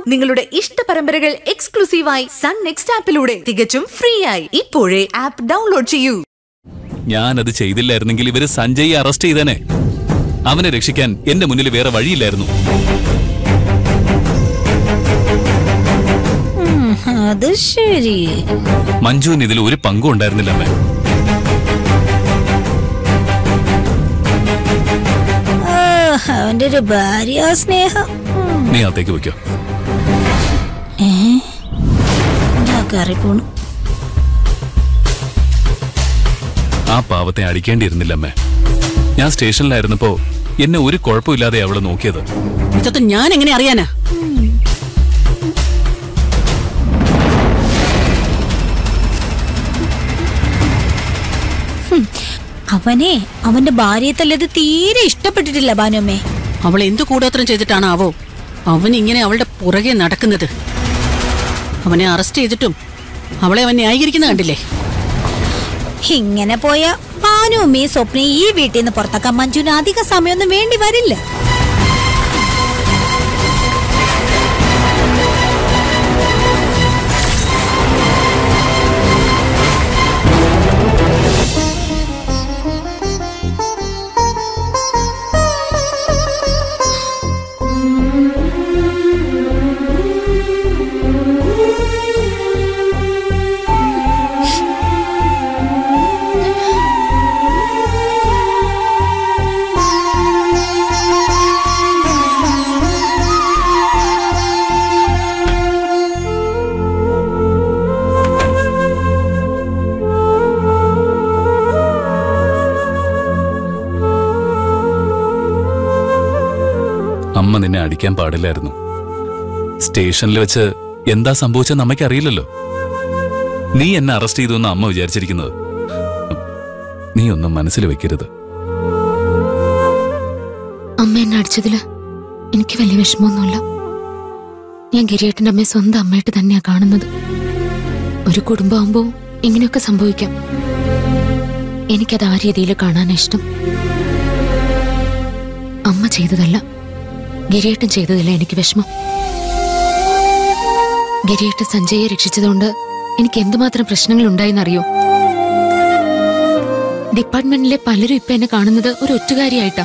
നിങ്ങളുടെ ഇഷ്ട പരമ്പരകൾ എക്സ്ക്ലൂസീവായി സൺ നെക്സ്റ്റ് ആപ്പിലൂടെ തികച്ചും ഫ്രീ ആയി ഇപ്പോഴേ ആപ്പ് ഡൗൺലോഡ് ചെയ്യൂ ഞാനത് ചെയ്തില്ലായിരുന്നെങ്കിൽ ഇവര് സഞ്ജയെ അറസ്റ്റ് ചെയ്തേനെ അവനെ രക്ഷിക്കാൻ എന്റെ മുന്നിൽ വേറെ വഴിയില്ലായിരുന്നു അത് ശരി മഞ്ജുവിന് ഇതിൽ ഒരു പങ്കും ഉണ്ടായിരുന്നില്ല അമ്മേ ആ, അവന്റെ ഒരു ഭാര്യ സ്നേഹം ഉം. നീ അകത്തേക്ക് വെക്കോ ഏ ഞാൻ കയറിപ്പോണു ആ പാവത്തെ അടിക്കേണ്ടിയിരുന്നില്ല അമ്മേ ഞാൻ സ്റ്റേഷനിലായിരുന്നപ്പോ എന്നെ ഒരു കുഴപ്പമില്ലാതെ അവളെ നോക്കിയത് ഇതൊക്കെ ഞാൻ എങ്ങനെ അറിയാനാ അവനെ അവന്റെ ഭാര്യയെ തല്ലത് തീരെ ഇഷ്ടപ്പെട്ടിട്ടില്ല ഭാനുമ്മേ അവൾ എന്തു കൂടോത്രം ചെയ്തിട്ടാണ് ആവോ അവൻ ഇങ്ങനെ അവളുടെ പുറകെ നടക്കുന്നത് അവനെ അറസ്റ്റ് ചെയ്തിട്ടും അവളെ അവൻ ന്യായീകരിക്കുന്ന കണ്ടില്ലേ ഇങ്ങനെ പോയ ഭാനുമ്മയും സ്വപ്നയും ഈ വീട്ടിൽ നിന്ന് പുറത്താക്കാൻ മഞ്ജുവിന് അധിക സമയമൊന്നും വേണ്ടി വരില്ല അമ്മ നിന്നെ അടിക്കാൻ പാടില്ലായിരുന്നു സ്റ്റേഷനിൽ വെച്ച് എന്താ സംഭവിച്ചെന്ന് അമ്മയ്ക്ക് അറിയില്ലല്ലോ നീ എന്നെ അറസ്റ്റ് ചെയ്തു എന്ന് അമ്മ വിചാരിച്ചിരിക്കുന്നത് നീ ഒന്നും മനസ്സിൽ വെക്കരുത് അമ്മ എന്നെ അടിച്ചതില് എനിക്ക് വലിയ വിഷമമൊന്നുമില്ല ഞാൻ ഗിരിയേട്ടന്റെ അമ്മയെ സ്വന്തം അമ്മയായിട്ട് തന്നെയാ കാണുന്നത് ഒരു കുടുംബമാകുമ്പോ ഇങ്ങനെയൊക്കെ സംഭവിക്കാം എനിക്കത് ആ രീതിയിൽ കാണാനാ ഇഷ്ടം അമ്മ ചെയ്തതല്ല ഗിരിയേട്ടൻ ചെയ്തതല്ല എനിക്ക് വിഷമം ഗിരിയേട്ടൻ സഞ്ജയെ രക്ഷിച്ചതുകൊണ്ട് എനിക്ക് എന്തുമാത്രം പ്രശ്നങ്ങൾ ഉണ്ടായെന്നറിയോ ഡിപ്പാർട്ട്മെന്റിലെ പലരും ഇപ്പൊ എന്നെ കാണുന്നത് ഒരു ഒറ്റുകാരിയായിട്ടാ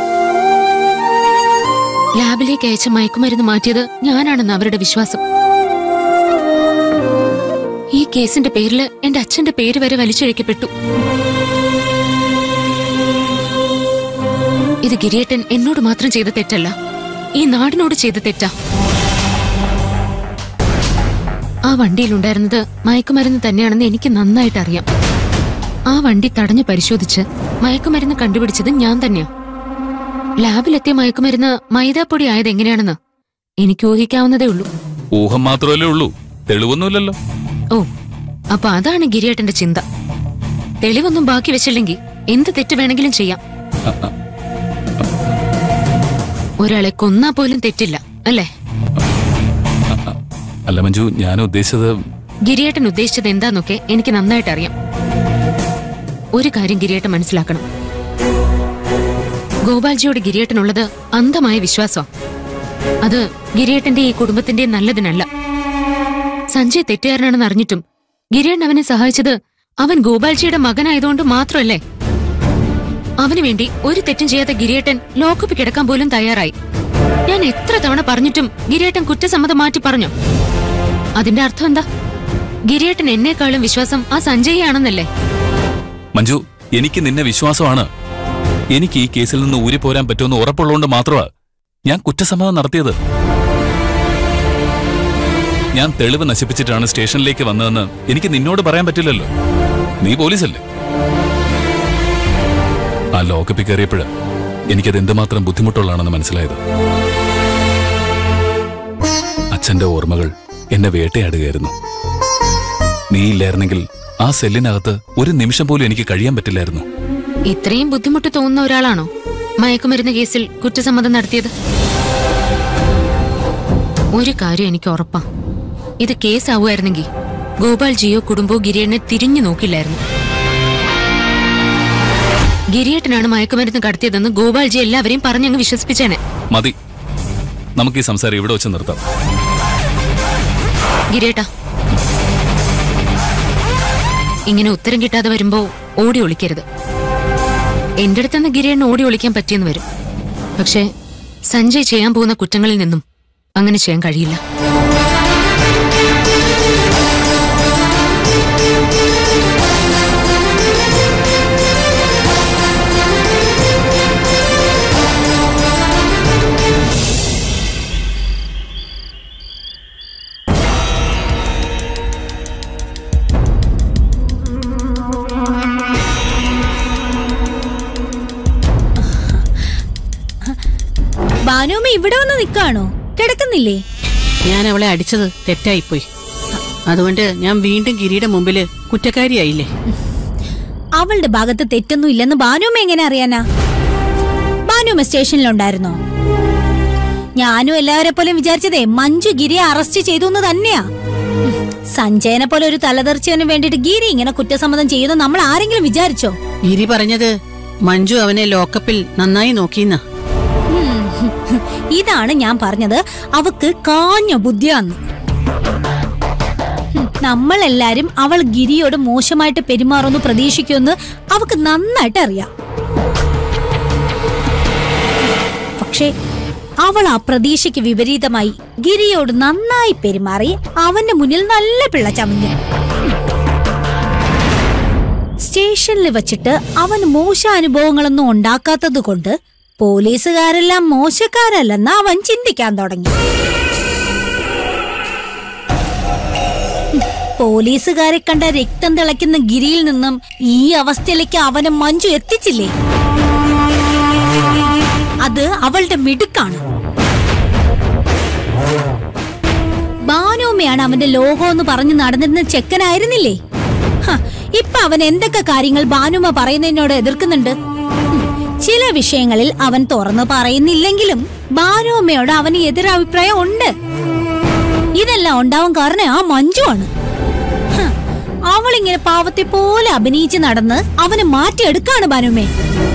ലാബിലേക്ക് അയച്ച മയക്കുമരുന്ന് മാറ്റിയത് ഞാനാണെന്ന് അവരുടെ വിശ്വാസം ഈ കേസിന്റെ പേരിൽ എന്റെ അച്ഛന്റെ പേര് വരെ വലിച്ചഴിക്കപ്പെട്ടു ഇത് ഗിരിയേട്ടൻ എന്നോട് മാത്രം ചെയ്ത തെറ്റല്ല ഈ നാടിനോട് ചെയ്ത തെറ്റാ ആ വണ്ടിയിലുണ്ടായിരുന്നത് മയക്കുമരുന്ന് തന്നെയാണെന്ന് എനിക്ക് നന്നായിട്ട് അറിയാം ആ വണ്ടി തടഞ്ഞു പരിശോധിച്ച് മയക്കുമരുന്ന് കണ്ടുപിടിച്ചത് ഞാൻ തന്നെയാ ലാബിലെത്തിയ മയക്കുമരുന്ന് മൈദാപ്പൊടി ആയത് എങ്ങനെയാണെന്ന് എനിക്ക് ഊഹിക്കാവുന്നതേ ഉള്ളൂ ഊഹം മാത്രമല്ലേ ഉള്ളൂ തെളിവൊന്നുമില്ലല്ലോ ഓ അപ്പൊ അതാണ് ഗിരിയേട്ടന്റെ ചിന്ത തെളിവൊന്നും ബാക്കി വെച്ചില്ലെങ്കിൽ എന്ത് തെറ്റ് വേണമെങ്കിലും ചെയ്യാം അ- അ- ഒരാളെ കൊന്നാ പോലും തെറ്റില്ല അല്ലേ അല്ല മഞ്ജു ഞാൻ ഉദ്ദേശിച്ചത് ഗിരിയേട്ടൻ ഉദ്ദേശിച്ചത് എന്താന്നൊക്കെ എനിക്ക് നന്നായിട്ട് അറിയാം ഒരു കാര്യം ഗിരിയേട്ടൻ മനസ്സിലാക്കണം ഗോപാൽജിയോട് ഗിരിയേട്ടനുള്ളത് അന്ധമായ വിശ്വാസം അത് ഗിരിയേട്ടന്റെ ഈ കുടുംബത്തിന്റെ നല്ലതിനല്ല സഞ്ജയ് തെറ്റുകാരനാണെന്ന് അറിഞ്ഞിട്ടും ഗിരിയേട്ടൻ അവനെ സഹായിച്ചത് അവൻ ഗോപാൽജിയുടെ മകനായതുകൊണ്ട് മാത്രമല്ലേ അവന് വേണ്ടി ഒരു തെറ്റും ചെയ്യാത്ത ഗിരിയേട്ടൻ ലോക്കപ്പ് കിടക്കാൻ പോലും തയ്യാറായി ഞാൻ എത്ര തവണ പറഞ്ഞിട്ടും ഗിരിയേട്ടൻ കുറ്റസമ്മതം മാറ്റി പറഞ്ഞു അതിന്റെ അർത്ഥം എന്താ ഗിരിയേട്ടൻ എന്നെക്കാളും വിശ്വാസം ആ സഞ്ജയാണെന്നല്ലേ മഞ്ജു എനിക്ക് നിന്നെ വിശ്വാസമാണ് എനിക്ക് ഈ കേസിൽ നിന്ന് ഊരിപ്പോരാൻ പറ്റുമെന്ന് ഉറപ്പുള്ളതുകൊണ്ട് മാത്രമാ ഞാൻ കുറ്റസമ്മതം നടത്തിയത് ഞാൻ തെളിവ് നശിപ്പിച്ചിട്ടാണ് സ്റ്റേഷനിലേക്ക് വന്നതെന്ന് എനിക്ക് നിന്നോട് പറയാൻ പറ്റില്ലല്ലോ നീ പോലീസല്ലേ ആ ലോക്കപ്പിൽ കയറിയപ്പോഴ് എനിക്കത് എന്തുമാത്രം ബുദ്ധിമുട്ടുള്ളതാണെന്ന് മനസ്സിലായത് അച്ഛന്റെ ഓർമ്മകൾ എന്നെ വേട്ടയാടുകയായിരുന്നു നീ ഇല്ലായിരുന്നെങ്കിൽ ആ സെല്ലിനകത്ത് ഒരു നിമിഷം പോലും എനിക്ക് കഴിയാൻ പറ്റില്ലായിരുന്നു ഇത്രയും ബുദ്ധിമുട്ട് തോന്നുന്ന ഒരാളാണോ മയക്കുമരുന്ന് കേസിൽ കുറ്റസമ്മതം നടത്തിയത് ഒരു കാര്യം എനിക്ക് ഉറപ്പാ ഇത് കേസാവുമായിരുന്നെങ്കിൽ ഗോപാൽജിയോ കുടുംബോ ഗിരിയേട്ടനെ തിരിഞ്ഞു നോക്കില്ലായിരുന്നു ഗിരിയേട്ടനാണ് മയക്കുമരുന്ന് കടത്തിയതെന്ന് ഗോപാൽജി എല്ലാവരെയും പറഞ്ഞങ്ങ് വിശ്വസിപ്പിച്ചേനെ മതി നമുക്ക് ഈ സംസാരം ഇവിടെ വെച്ച് നിർത്താം ഗിരിയേട്ടാ ഇങ്ങനെ ഉത്തരം കിട്ടാതെ വരുമ്പോ ഓടി ഒളിക്കരുത് എന്റെ അടുത്തുനിന്ന് ഗിരിയേണ്ണ ഓടി ഒളിക്കാൻ പറ്റിയെന്ന് വരും പക്ഷേ സഞ്ജയ് ചെയ്യാൻ പോകുന്ന കുറ്റങ്ങളിൽ നിന്നും അങ്ങനെ ചെയ്യാൻ കഴിയില്ല ഭാനുമ്മ ഇവിടെ വന്ന് നിൽക്കാണോ കിടക്കുന്നില്ലേ ഞാൻ അവളെ അടിച്ചത് തെറ്റായിപ്പോയി അതുകൊണ്ട് ഞാൻ വീണ്ടും ഗിരിയുടെ മുമ്പില് കുറ്റക്കാരിയായില്ലേ അവളുടെ ഭാഗത്ത് തെറ്റൊന്നും ഇല്ലെന്ന് ഭാനുമ്മ എങ്ങനെ അറിയാനാ ഭാനുമ്മ സ്റ്റേഷനിലുണ്ടായിരുന്നോ ഞാനും എല്ലാവരെ പോലെ വിചാരിച്ചതേ മഞ്ജു ഗിരിയെ അറസ്റ്റ് ചെയ്തു എന്ന് തന്നെയാ ഉം, സഞ്ജയനെ പോലെ ഒരു തലതെറിച്ചവന് വേണ്ടിയിട്ട് ഗിരി ഇങ്ങനെ കുറ്റസമ്മതം ചെയ്യുന്നു നമ്മൾ ആരെങ്കിലും വിചാരിച്ചോ ഗിരി പറഞ്ഞത് മഞ്ജു അവനെ ലോക്കപ്പിൽ നന്നായി നോക്കിയെന്നാ ഉം, ഇതാണ് ഞാൻ പറഞ്ഞത് അവക്ക് കാഞ്ഞ ബുദ്ധിയാന്ന് ഉം, നമ്മളെല്ലാരും അവൾ ഗിരിയോട് മോശമായിട്ട് പെരുമാറുമെന്ന് പ്രതീക്ഷിക്കുമെന്ന് അവക്ക് നന്നായിട്ട് അറിയാം പക്ഷേ അവൾ ആ പ്രതീക്ഷയ്ക്ക് വിപരീതമായി ഗിരിയോട് നന്നായി പെരുമാറി അവന്റെ മുന്നിൽ നല്ല പിള്ള ചമഞ്ഞു സ്റ്റേഷനിൽ വെച്ചിട്ട് അവൻ മോശ അനുഭവങ്ങളൊന്നും ഉണ്ടാക്കാത്തത് കൊണ്ട് പോലീസുകാരെല്ലാം മോശക്കാരല്ലെന്ന് അവൻ ചിന്തിക്കാൻ തുടങ്ങി പോലീസുകാരെ കണ്ട രക്തം തിളയ്ക്കുന്ന ഗിരിയിൽ നിന്നും ഈ അവസ്ഥയിലേക്ക് അവനെ മഞ്ജു എത്തിച്ചില്ലേ അത് അവളുടെ മിടുക്കാണ് ബാനോമയാണ് അവന്റെ ലോകം എന്ന് പറഞ്ഞു നടന്നിരുന്ന ചെക്കനായിരുന്നില്ലേ ഹ, ഇപ്പൊ അവൻ എന്തൊക്കെ കാര്യങ്ങൾ ബാനുമ പറയുന്നതിനോട് എതിർക്കുന്നുണ്ട് ഉം, ചില വിഷയങ്ങളിൽ അവൻ തുറന്നു പറയുന്നില്ലെങ്കിലും ബാനുമ്മയോട് അവന് എതിരഭിപ്രായം ഉണ്ട് ഇതെല്ലാം ഉണ്ടാവാൻ കാരണം ആ മഞ്ജുവാണ് ഹ, അവളിങ്ങനെ പാവത്തെ പോലെ അഭിനയിച്ച് നടന്ന് അവനെ മാറ്റിയെടുക്കാണ് ബാനുമ്മേ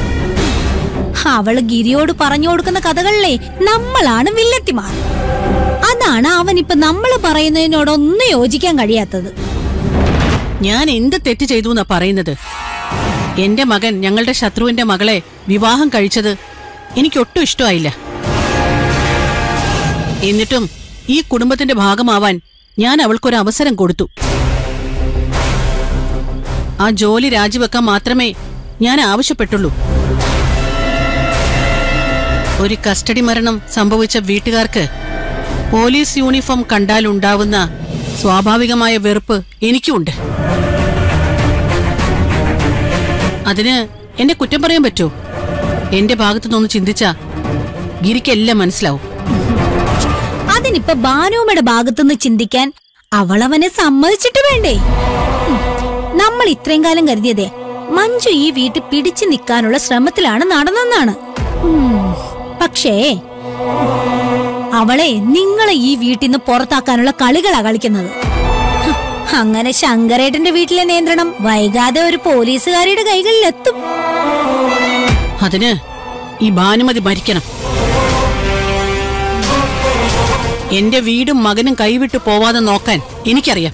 അവള് ഗിരിയോട് പറഞ്ഞു കൊടുക്കുന്ന കഥകളിലെ നമ്മളാണ് വില്ലത്തിമാർ അതാണ് അവനിപ്പൊ നമ്മൾ പറയുന്നതിനോടൊന്നും യോജിക്കാൻ കഴിയാത്തത് ഞാൻ എന്ത് തെറ്റ് ചെയ്തു എന്നാ പറയുന്നത് എന്റെ മകൻ ഞങ്ങളുടെ ശത്രുവിന്റെ മകളെ വിവാഹം കഴിച്ചത് എനിക്കൊട്ടും ഇഷ്ടമായില്ല എന്നിട്ടും ഈ കുടുംബത്തിന്റെ ഭാഗമാവാൻ ഞാൻ അവൾക്കൊരു അവസരം കൊടുത്തു ആ ജോലി രാജിവെക്കാൻ മാത്രമേ ഞാൻ ആവശ്യപ്പെട്ടുള്ളൂ ഒരു കസ്റ്റഡി മരണം സംഭവിച്ച വീട്ടുകാർക്ക് പോലീസ് യൂണിഫോം കണ്ടാലുണ്ടാവുന്ന സ്വാഭാവികമായ വെറുപ്പ് എനിക്കുണ്ട് അതിന് എന്നെ കുറ്റം പറയാൻ പറ്റുമോ എന്റെ ഭാഗത്തു നിന്ന് ചിന്തിച്ച ഗിരിക്കെല്ലാം മനസ്സിലാവും അതിനിപ്പൊ ബാനുമ്മയുടെ ഭാഗത്തുനിന്ന് ചിന്തിക്കാൻ അവളവനെ സമ്മതിച്ചിട്ട് വേണ്ടേ ഉം. നമ്മൾ ഇത്രയും കാലം കരുതിയതേ മഞ്ജു ഈ വീട്ടിൽ പിടിച്ചു നിൽക്കാനുള്ള ശ്രമത്തിലാണ് നടന്നെന്നാണ് ഉം. പക്ഷേ അവളെ നിങ്ങളെ ഈ വീട്ടിൽ നിന്ന് പുറത്താക്കാനുള്ള കളികളാ കളിക്കുന്നത് ഹ്, അങ്ങനെ ശങ്കരേട്ടന്റെ വീട്ടിലെ നിയന്ത്രണം വൈകാതെ ഒരു പോലീസുകാരിയുടെ കൈകളിലെത്തും അതിന് ഈ ഭാനുമതി മരിക്കണം എന്റെ വീടും മകനും കൈവിട്ടു പോവാതെ നോക്കാൻ എനിക്കറിയാം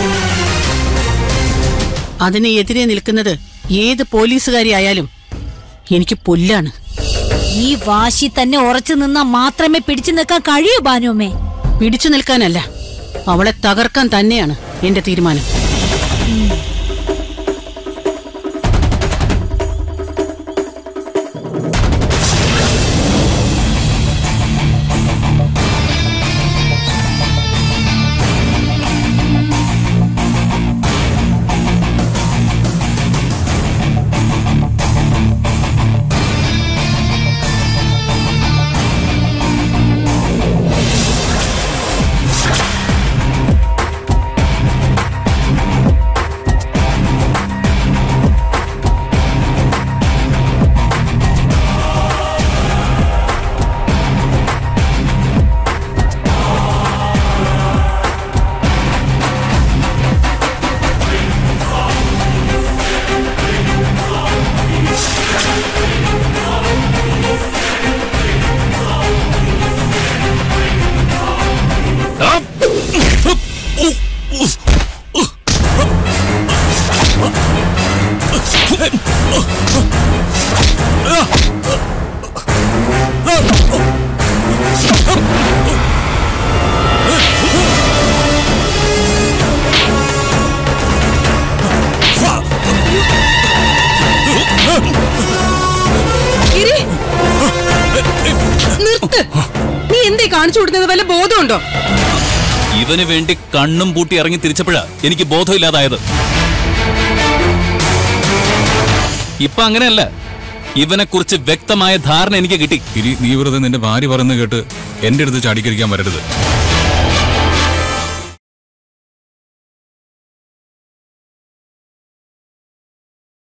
അതിന് എതിരെ നിൽക്കുന്നത് ഏത് പോലീസുകാരി ആയാലും എനിക്ക് പുല്ലാണ് ഈ വാശി തന്നെ ഉറച്ചു നിന്നാ മാത്രമേ പിടിച്ചു നിൽക്കാൻ കഴിയൂ ബാനുമ്മേ പിടിച്ചു നിൽക്കാനല്ല അവളെ തകർക്കാൻ തന്നെയാണ് എന്റെ തീരുമാനം നിർത്ത് നീ എന്തേ കാണിച്ചു കൊടുക്കുന്നത് വല്ല ബോധമുണ്ടോ ഇവന് വേണ്ടി കണ്ണും പൂട്ടി ഇറങ്ങി തിരിച്ചപ്പോഴാ എനിക്ക് ബോധമില്ലാതായത് ഇപ്പൊ അങ്ങനെയല്ല ഇവനെ കുറിച്ച് വ്യക്തമായ ധാരണ എനിക്ക് കിട്ടി ഇനി നീ വെറുതെ നിന്റെ ഭാര്യ പറയുന്നത് കേട്ട് എന്റെ അടുത്ത് ചാടിക്കരിക്കാൻ വരരുത്